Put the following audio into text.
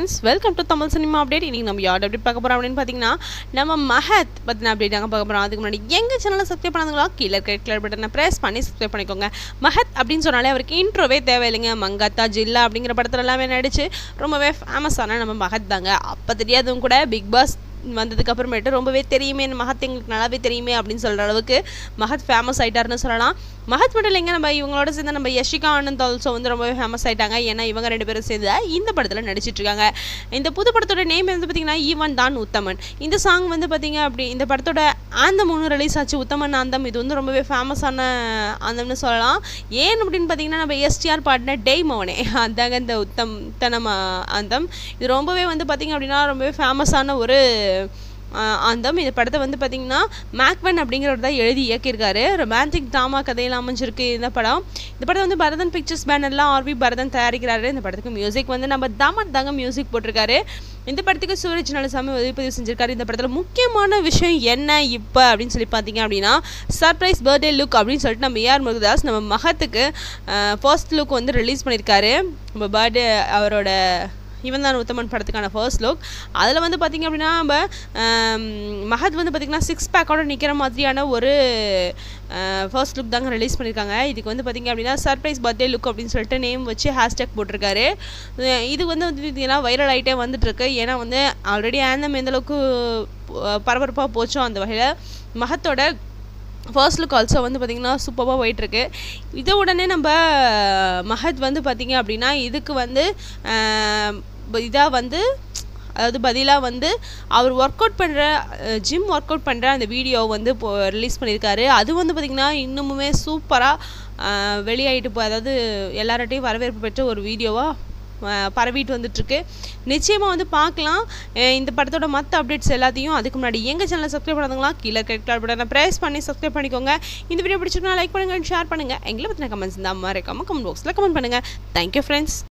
friends welcome to Tamil cinema update இன்றைக்கி நம்ம யார் அப்டேட் பார்க்க போகிறோம் அப்படின்னு பார்த்தீங்கன்னா நம்ம மஹத் பற்றின அப்டேட் நாங்கள் பார்க்க போகிறோம் அதுக்கு முன்னாடி எங்கள் சேனலை சப்ஸ்கிரைப் பண்ணாதுங்களா கீழே கிரெட் கலர் பட்டனை ப்ரெஸ் பண்ணி சப்ஸ்கிரைப் பண்ணிக்கோங்க மஹத் அப்படின்னு சொன்னாலே அவருக்கு இன்ட்ரோவே தேவையில்லைங்க மங்காத்தா ஜில்லா அப்படிங்கிற படத்துல எல்லாமே நடிச்சு ரொம்பவே ஃபேமஸான நம்ம மஹத் தாங்க அப்போ தெரியாதவங்க கூட பிக் பாஸ் வந்ததுக்கு அப்புறமேட்டு ரொம்பவே தெரியுமே மஹத் எங்களுக்கு நல்லாவே தெரியுமே அப்படின்னு சொல்கிற அளவுக்கு மஹத் ஃபேமஸ் ஆயிட்டாருன்னு சொல்லலாம் மஹத் மட்டும் இல்லைங்க நம்ம இவங்களோட சேர்ந்து நம்ம யஷிகா ஆனந்த் ஆல்சோ வந்து ரொம்பவே ஃபேமஸ் ஆயிட்டாங்க ஏன்னா இவங்க ரெண்டு பேரும் சேர்ந்து இந்த படத்தில் நடிச்சிட்டு இருக்காங்க இந்த புது படத்தோட நேம் வந்து பார்த்தீங்கன்னா ஈவன் தான் உத்தமன் இந்த சாங் வந்து பார்த்தீங்க அப்படி இந்த படத்தோட ஆந்தம் ஒன்று ரிலீஸ் ஆச்சு உத்தமன் ஆந்தம் இது வந்து ரொம்பவே ஃபேமஸான ஆந்தம்னு சொல்லலாம் ஏன் அப்படின்னு பார்த்தீங்கன்னா நம்ம எஸ்டிஆர் பாடின டெய் மோனே அதாங்க இந்த உத்தம் தனம் ஆந்தம் இது ரொம்பவே வந்து பார்த்தீங்க அப்படின்னா ரொம்பவே ஃபேமஸான ஒரு அந்தம் இந்த படத்தை வந்து பார்த்திங்கன்னா மேக்வன் அப்படிங்கிறவர் தான் எழுதி இயக்கியிருக்காரு ரொமான்டிக் ட்ராமா கதையில் அமைஞ்சிருக்கு இந்த படம் இந்த படத்தை வந்து பரதன் பிக்சர்ஸ் பேனர்லாம் ஆர்வி பரதன் தயாரிக்கிறாரு இந்த படத்துக்கு மியூசிக் வந்து நம்ம தமன் தாங்க மியூசிக் போட்டிருக்காரு இந்த படத்துக்கு சூரஜ் நலசாமி ஒளிப்பதிவு செஞ்சிருக்காரு இந்த படத்தில் முக்கியமான விஷயம் என்ன இப்போ அப்படின்னு சொல்லி பார்த்தீங்க அப்படின்னா சர்ப்ரைஸ் பர்த்டே லுக் அப்படின்னு சொல்லிட்டு நம்ம ஏஆர் முருகதாஸ் நம்ம மகத்துக்கு ஃபர்ஸ்ட் லுக் வந்து ரிலீஸ் பண்ணியிருக்காரு நம்ம பர்த்டே அவரோட இவன் தான் உத்தமன் படத்துக்கான ஃபர்ஸ்ட் லுக் அதில் வந்து பார்த்திங்க அப்படின்னா நம்ம மஹத் வந்து பார்த்திங்கன்னா சிக்ஸ் பேக்கோட நிற்கிற மாதிரியான ஒரு ஃபர்ஸ்ட் லுக் தாங்க ரிலீஸ் பண்ணியிருக்காங்க இதுக்கு வந்து பார்த்திங்க அப்படின்னா சர்ப்ரைஸ் பர்த்டே லுக் அப்படின்னு சொல்லிட்டு நேம் வச்சு ஹேஷ்டேக் போட்டிருக்காரு இது வந்து வந்து பார்த்திங்கன்னா வைரல் ஆகிட்டே வந்துட்டுருக்கு ஏன்னா வந்து ஆல்ரெடி ஆந்தம் எந்தளவுக்கு பரபரப்பாக போச்சோ அந்த வகையில் மகத்தோட ஃபர்ஸ்ட் லுக் ஆல்சோ வந்து பார்த்திங்கன்னா சூப்பராக போயிட்டுருக்கு இதை உடனே நம்ம மஹத் வந்து பார்த்திங்க அப்படின்னா இதுக்கு வந்து இதாக வந்து அதாவது பதிலாக வந்து அவர் ஒர்க் அவுட் பண்ணுற ஜிம் ஒர்க் அவுட் பண்ணுற அந்த வீடியோ வந்து இப்போ ரிலீஸ் பண்ணியிருக்காரு அது வந்து பார்த்திங்கன்னா இன்னுமுமே சூப்பராக வெளியாகிட்டு போ அதாவது எல்லார்ட்டையும் வரவேற்பு பெற்ற ஒரு வீடியோவாக பரவிட்டு வந்துட்டுருக்கு நிச்சயமாக வந்து பார்க்கலாம் இந்த படத்தோட மற்ற அப்டேட்ஸ் எல்லாத்தையும் அதுக்கு முன்னாடி எங்கள் சேனலை சப்ஸ்கிரைப் பண்ணாங்களா கீழே கிரெடிட் பட்டனை ப்ரெஸ் பண்ணி சப்ஸ்கிரைப் பண்ணிக்கோங்க இந்த வீடியோ பிடிச்சிருக்கா லைக் பண்ணுங்கள் ஷேர் பண்ணுங்கள் எங்களை பற்றின கமெண்ட்ஸ் இந்த மாதிரி இருக்காமல் கமெண்ட் பாக்ஸில் கமெண்ட் பண்ணுங்கள் தேங்க்யூ ஃப்ரெண்ட்ஸ்